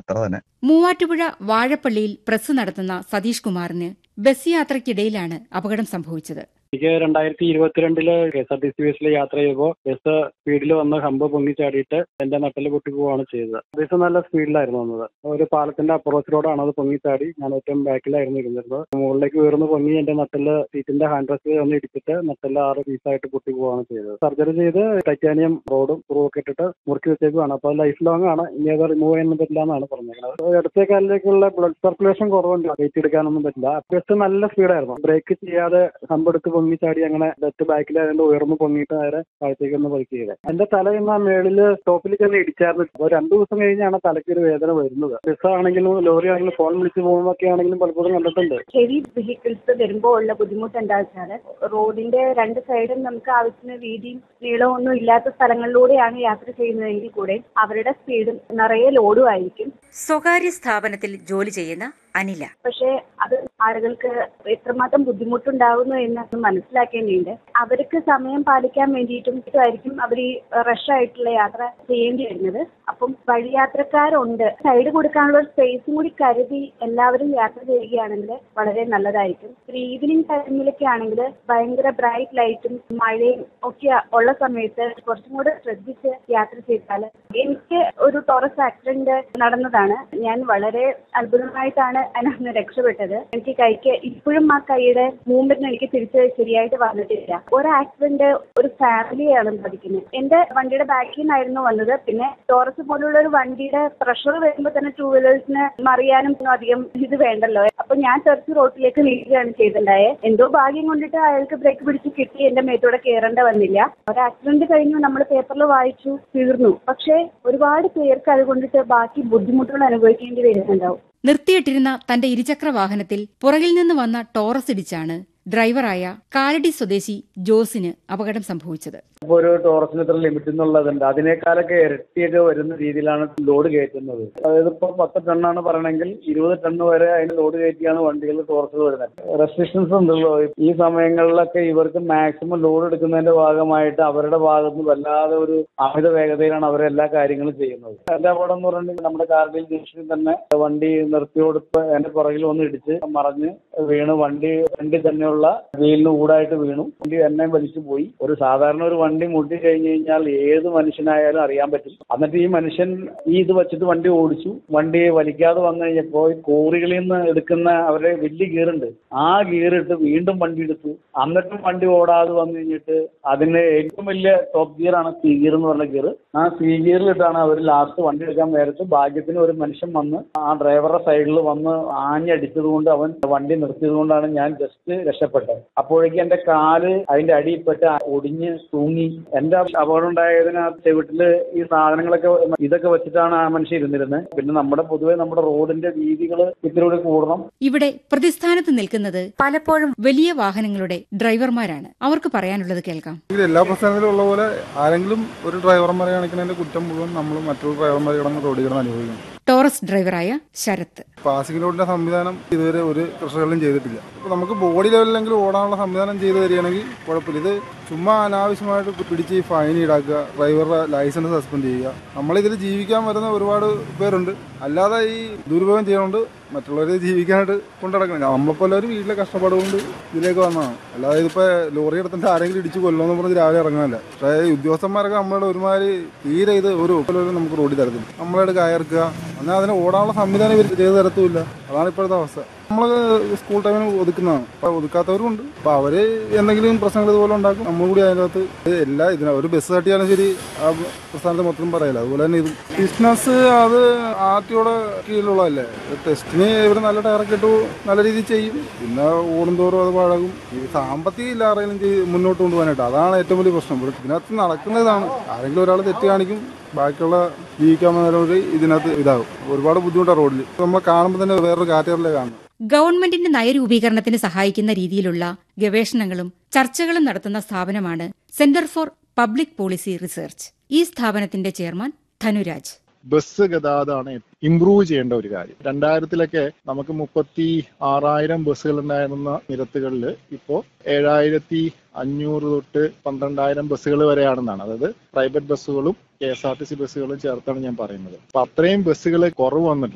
അത്ര തന്നെ മൂവാറ്റുപുഴ വാഴപ്പള്ളിയിൽ പ്രസ് നടത്തുന്ന സതീഷ് കുമാറിന് ബസ് യാത്രയ്ക്കിടയിലാണ് അപകടം സംഭവിച്ചത് എനിക്ക് രണ്ടായിരത്തി ഇരുപത്തിരണ്ടില് K S R T C ബസ്സിൽ യാത്ര ചെയ്യുമ്പോൾ ബസ് സ്പീഡിൽ വന്ന് ഹമ്പ് പൊങ്ങി ചാടിയിട്ട് എന്റെ നട്ടല് പൊട്ടി പോവുകയാണ് ചെയ്തത് ബസ് നല്ല സ്പീഡിലായിരുന്നു വന്നത് ഒരു പാലത്തിന്റെ അപ്രോച്ച് റോഡാണ് അത് പൊങ്ങി ചാടി ഞാൻ ഏറ്റവും ബാക്കിലായിരുന്നു ഇരുന്നിരുന്നത് മുകളിലേക്ക് ഉയർന്ന് പൊങ്ങി എന്റെ നട്ടല് സീറ്റിന്റെ ഹാൻഡ് റെസ്റ്റ് ഒന്ന് ഇടിച്ചിട്ട് നട്ടല് ആറ് പീസായിട്ട് പൊട്ടി പോവുകയാണ് ചെയ്തത് സർജറി ചെയ്ത് ടൈറ്റാനിയം റോഡും സ്ക്രൂ ഒക്കെ ഇട്ടിട്ട് മുറുക്കി വെച്ചേക്കുവാണ് അപ്പോൾ ലൈഫ് ലോങ് ആണ് ഇനി അത് റിമൂവ് ചെയ്യാൻ പറ്റില്ല എന്നാണ് പറഞ്ഞേക്കുന്നത് ഇടത്തെ കാലിലേക്കുള്ള ബ്ലഡ് സർക്കുലേഷൻ കുറവുണ്ട് വെയിറ്റ് എടുക്കാനൊന്നും പറ്റില്ല ബസ് നല്ല സ്പീഡായിരുന്നു ബ്രേക്ക് ചെയ്യാതെ ഹമ്പെടുത്ത് പൊങ്ങി ചാടി അങ്ങനെ ബസ് ബാക്കിലായതുകൊണ്ട് ഉയർന്ന് പൊങ്ങിയിട്ട് നേരെ താഴത്തേക്ക് ഒന്ന് പതുക്കി ചെയ്തത് എന്റെ തല ഇന്ന് ആ മേളില് ടോപ്പിൽ ചെന്ന് ഇടിച്ചായിരുന്നു അപ്പോൾ രണ്ടു ദിവസം കഴിഞ്ഞാണ് തലയ്ക്ക് ഒരു വേദന വരുന്നത് ബസ് ആണെങ്കിലും ലോറി ആണെങ്കിലും ഫോൺ വിളിച്ച് പോകുന്നതൊക്കെ ആണെങ്കിലും പലപ്പോഴും കണ്ടിട്ടുണ്ട് ഹെവി വെഹിക്കിൾസ് വരുമ്പോൾ ഉള്ള ബുദ്ധിമുട്ട് എന്താ വെച്ചാൽ റോഡിന്റെ രണ്ട് സൈഡും നമുക്ക് ആവശ്യത്തിന് വീതിയും നീളവും ഒന്നും ഇല്ലാത്ത സ്ഥലങ്ങളിലൂടെയാണ് യാത്ര ചെയ്യുന്നതെങ്കിൽ കൂടെ അവരുടെ സ്പീഡും നിറയെ ലോഡും ആയിരിക്കും സ്വകാര്യ സ്ഥാപനത്തിൽ ജോലി ചെയ്യുന്ന അനില പക്ഷേ അത് ആളുകൾക്ക് എത്രമാത്രം ബുദ്ധിമുട്ടുണ്ടാകുന്നു എന്ന് മനസ്സിലാക്കേണ്ടിയുണ്ട് അവർക്ക് സമയം പാലിക്കാൻ വേണ്ടിയിട്ടും ആയിരിക്കും അവർ ഈ റഷ് ആയിട്ടുള്ള യാത്ര ചെയ്യേണ്ടി വരുന്നത് അപ്പം വഴിയാത്രക്കാരുണ്ട് സൈഡ് കൊടുക്കാനുള്ള ഒരു സ്പേസും കൂടി കരുതി എല്ലാവരും യാത്ര ചെയ്യുകയാണെങ്കിൽ വളരെ നല്ലതായിരിക്കും ഒരു ഈവനിങ് ടൈമിലൊക്കെ ആണെങ്കിൽ ഭയങ്കര ബ്രൈറ്റ് ലൈറ്റും മഴയും ഒക്കെ ഉള്ള സമയത്ത് കുറച്ചും കൂടെ ശ്രദ്ധിച്ച് യാത്ര ചെയ്താൽ എനിക്ക് ഒരു ടോറസ് ആക്സിഡന്റ് നടന്നതാണ് ഞാൻ വളരെ അത്ഭുതമായിട്ടാണ് അതിനകത്ത് രക്ഷപ്പെട്ടത് എനിക്ക് കൈക്ക് ഇപ്പോഴും ആ കൈയുടെ മൂവ്മെന്റ് എനിക്ക് തിരിച്ച് ശരിയായിട്ട് വന്നിട്ടില്ല ഒരു ആക്സിഡന്റ് ഒരു ഫാമിലിയാണ് ബാധിക്കുന്നത് എന്റെ വണ്ടിയുടെ ബാക്കിൽ നിന്നായിരുന്നു വന്നത് പിന്നെ ടോറസ് പോലുള്ള ഒരു വണ്ടിയുടെ പ്രഷർ വരുമ്പോൾ തന്നെ ടൂ വീലേഴ്സിന് മറിയാനും ഒന്നും അധികം ഇത് വേണ്ടല്ലോ അപ്പൊ ഞാൻ തെറിച്ച് റോട്ടിലേക്ക് നീക്കുകയാണ് ചെയ്തിട്ടുണ്ടായേ എന്തോ ഭാഗ്യം കൊണ്ടിട്ട് അയാൾക്ക് ബ്രേക്ക് പിടിച്ച് കിട്ടി എന്റെ മേത്തൂടെ കയറേണ്ട വന്നില്ല ഒരു ആക്സിഡന്റ് കഴിഞ്ഞു നമ്മൾ പേപ്പറിൽ വായിച്ചു തീർന്നു പക്ഷേ ഒരുപാട് പേർക്ക് അതുകൊണ്ടിട്ട് ബാക്കി ബുദ്ധിമുട്ടുകൾ അനുഭവിക്കേണ്ടി വരുന്നുണ്ടാവും നിർത്തിയിട്ടിരുന്ന തന്റെ ഇരുചക്ര വാഹനത്തിൽ പുറകിൽ നിന്ന് വന്ന ടോറസ് ഇടിച്ചാണ് ഡ്രൈവറായ കാലടി സ്വദേശി ജോസിന് അപകടം സംഭവിച്ചത് ഇപ്പൊ ഒരു ടോറസിന് ഇത്ര ലിമിറ്റ് എന്നുള്ളതുണ്ട് അതിനേക്കാളൊക്കെ ഇരട്ടിയൊക്കെ വരുന്ന രീതിയിലാണ് ലോഡ് കയറ്റുന്നത് അതായത് ഇപ്പൊ പത്ത് ടണ്ണാണ് പറയണമെങ്കിൽ ഇരുപത് ടണ്ണ് വരെ അതിന് ലോഡ് കയറ്റിയാണ് വണ്ടികൾ ടോറസുകൾ വരുന്നത് റെസ്ട്രിക്ഷൻസ് ഉണ്ടല്ലോ ഈ സമയങ്ങളിലൊക്കെ ഇവർക്ക് മാക്സിമം ലോഡ് എടുക്കുന്നതിന്റെ ഭാഗമായിട്ട് അവരുടെ ഭാഗത്ത് നിന്ന് വല്ലാതെ ഒരു അമിത വേഗതയിലാണ് അവർ എല്ലാ കാര്യങ്ങളും ചെയ്യുന്നത് എന്റെ അപകടം എന്ന് പറഞ്ഞിട്ടുണ്ടെങ്കിൽ നമ്മുടെ കാർഡിൽ ജംഗ്ഷനിൽ തന്നെ വണ്ടി നിർത്തിയോടുത്ത് എന്റെ പുറകിൽ വന്ന് ഇടിച്ച് മറിഞ്ഞ് വീണ് വണ്ടി വണ്ടി തന്നെയുള്ള വീലിന് ഊടായിട്ട് വീണു വണ്ടി എന്നെ വലിച്ചു പോയി ഒരു സാധാരണ ഒരു വണ്ടി മുട്ടി കഴിഞ്ഞു കഴിഞ്ഞാൽ ഏത് മനുഷ്യനായാലും അറിയാൻ പറ്റും എന്നിട്ട് ഈ മനുഷ്യൻ ഈ ഇത് വെച്ചിട്ട് വണ്ടി ഓടിച്ചു വണ്ടി വലിക്കാതെ വന്നു കഴിഞ്ഞപ്പോൾ ഈ കോറികളിൽ നിന്ന് എടുക്കുന്ന അവരുടെ വലിയ ഗിയറുണ്ട് ആ ഗിയറിട്ട് വീണ്ടും വണ്ടി എടുത്തു എന്നിട്ടും വണ്ടി ഓടാതെ വന്നു കഴിഞ്ഞിട്ട് അതിന് ഏറ്റവും വലിയ ടോപ്പ് ഗിയറാണ് സി ഗിയർ എന്ന് പറഞ്ഞ ഗിയർ ആ സി ഗിയറിലിട്ടാണ് അവർ ലാസ്റ്റ് വണ്ടി എടുക്കാൻ നേരത്ത് ഭാഗ്യത്തിന് ഒരു മനുഷ്യൻ വന്ന് ആ ഡ്രൈവറുടെ സൈഡിൽ വന്ന് ആഞ്ഞടിച്ചത് കൊണ്ട് അവൻ വണ്ടി നിർത്തിയത് കൊണ്ടാണ് ഞാൻ ജസ്റ്റ് രക്ഷപ്പെട്ടത് അപ്പോഴേക്കും എന്റെ കാല് അതിന്റെ അടിയിൽപ്പെട്ട് ഒടിഞ്ഞ് തൂങ്ങി എന്റെ അപകടം ഉണ്ടായതിനകത്ത് ചെവിട്ടില് ഈ സാധനങ്ങളൊക്കെ ഇതൊക്കെ വെച്ചിട്ടാണ് ആ മനുഷ്യൻ ഇരുന്നിരുന്നത് പിന്നെ നമ്മുടെ പൊതുവെ നമ്മുടെ റോഡിന്റെ വീതികൾ ഇത്തിരി കൂടി കൂടണം ഇവിടെ പ്രതിസ്ഥാനത്ത് നിൽക്കുന്നത് പലപ്പോഴും വലിയ വാഹനങ്ങളുടെ ഡ്രൈവർമാരാണ് അവർക്ക് പറയാനുള്ളത് കേൾക്കാം ഇതിൽ എല്ലാ പ്രസ്ഥാനത്തിലും ഉള്ള പോലെ ആരെങ്കിലും ഒരു ഡ്രൈവർമാരെ കാണിക്കുന്നതിന്റെ കുറ്റം മുഴുവൻ നമ്മൾ മറ്റുള്ള ഡ്രൈവർമാർ കിടന്ന് റോഡിൽ കിടന്ന് അനുഭവിക്കണം ടോറസ് ഡ്രൈവറായ ശരത്ത് പാസിംഗ് റോഡിന്റെ സംവിധാനം ഇതുവരെ ഒരു കർഷകരിലും ചെയ്തിട്ടില്ല അപ്പോൾ നമുക്ക് ബോഡി ലെവലിലെങ്കിലും ഓടാനുള്ള സംവിധാനം ചെയ്തു തരികയാണെങ്കിൽ കുഴപ്പമില്ല ഇത് ചുമ്മാ അനാവശ്യമായിട്ട് പിടിച്ച് ഈ ഫൈൻ ഈടാക്കുക ഡ്രൈവറുടെ ലൈസൻസ് സസ്പെൻഡ് ചെയ്യുക നമ്മളിതിൽ ജീവിക്കാൻ വരുന്ന ഒരുപാട് പേരുണ്ട് അല്ലാതെ ഈ ദുരുപയോഗം ചെയ്യുന്നുണ്ട് മറ്റുള്ളവരെ ജീവിക്കാനായിട്ട് കൊണ്ടു നടക്കണം നമ്മളെപ്പോലെ ഒരു വീട്ടിലെ കഷ്ടപ്പാട് കൊണ്ട് ഇതിലേക്ക് വന്നതാണ് അല്ലാതെ ഇതിപ്പോൾ ലോറി എടുത്തിട്ട് ആരെങ്കിലും ഇടിച്ച് കൊല്ലുമെന്ന് പറഞ്ഞ് രാവിലെ ഇറങ്ങാനല്ല പക്ഷേ ഈ ഉദ്യോഗസ്ഥന്മാരൊക്കെ നമ്മളോട് ഒരുമാതിരി തീരെ ഇത് ഒരു ഒപ്പലും നമുക്ക് റോഡിൽ തരത്തില്ല നമ്മളോട് കയർക്കുക എന്നാൽ അതിന് ഓടാനുള്ള സംവിധാനം ഇവർ ചെയ്ത് തരത്തുമില്ല അതാണ് ഇപ്പോഴത്തെ അവസ്ഥ നമ്മൾ സ്കൂൾ ടൈമിന് ഒതുക്കുന്നതാണ് അപ്പോൾ ഒതുക്കാത്തവരുണ്ട് അപ്പോൾ അവർ എന്തെങ്കിലും പ്രശ്നങ്ങൾ ഇതുപോലെ ഉണ്ടാക്കും നമ്മൾ കൂടി അതിനകത്ത് ഇത് എല്ലാ ഇതിന ഒരു ബസ് തട്ടിയാലും ശരി ആ പ്രസ്ഥാനത്തെ മൊത്തം പറയില്ല അതുപോലെ തന്നെ ഇതും ബിസിനസ് അത് ആർട്ടിയോടെ കീഴിലുള്ളതല്ലേ ടെസ്റ്റിന് ഇവർ നല്ല ടയറൊക്കെ ഇട്ടു നല്ല രീതിയിൽ ചെയ്യും പിന്നെ ഓടുന്തോറും അത് പഴകും ഈ സാമ്പത്തികം ഇല്ല ആരെങ്കിലും ചെയ്ത് മുന്നോട്ട് കൊണ്ടുപോകാനായിട്ട് അതാണ് ഏറ്റവും വലിയ പ്രശ്നം ഇവിടെ ഇതിനകത്ത് നടക്കുന്ന ഇതാണ് ആരെങ്കിലും ഒരാൾ തെറ്റ് കാണിക്കും ബാക്കിയുള്ള ജീവിക്കാൻ വന്നവരോട് ഇതിനകത്ത് ഇതാകും ഒരുപാട് ബുദ്ധിമുട്ടാണ് റോഡിൽ നമ്മൾ കാണുമ്പോൾ തന്നെ വേറൊരു കാറ്റഗറിയിലെ കാണും ഗവൺമെന്റിന്റെ നയരൂപീകരണത്തിന് സഹായിക്കുന്ന രീതിയിലുള്ള ഗവേഷണങ്ങളും ചർച്ചകളും നടത്തുന്ന സ്ഥാപനമാണ് centre for public policy research ഈ സ്ഥാപനത്തിന്റെ ചെയർമാൻ ധനുരാജ് ബസ് ഗതാഗതമാണ് ഇംപ്രൂവ് ചെയ്യേണ്ട ഒരു കാര്യം രണ്ടായിരത്തിലൊക്കെ നമുക്ക് മുപ്പത്തി ആറായിരം ബസ്സുകൾ ഉണ്ടായിരുന്ന നിരത്തുകളിൽ ഇപ്പോൾ ഏഴായിരത്തി അഞ്ഞൂറ് തൊട്ട് പന്ത്രണ്ടായിരം ബസ്സുകൾ വരെയാണെന്നാണ് അതായത് പ്രൈവറ്റ് ബസ്സുകളും K S R T C ബസ്സുകളും ചേർത്താണ് ഞാൻ പറയുന്നത് അപ്പൊ അത്രയും ബസ്സുകൾ കുറവ് വന്നിട്ടുണ്ട്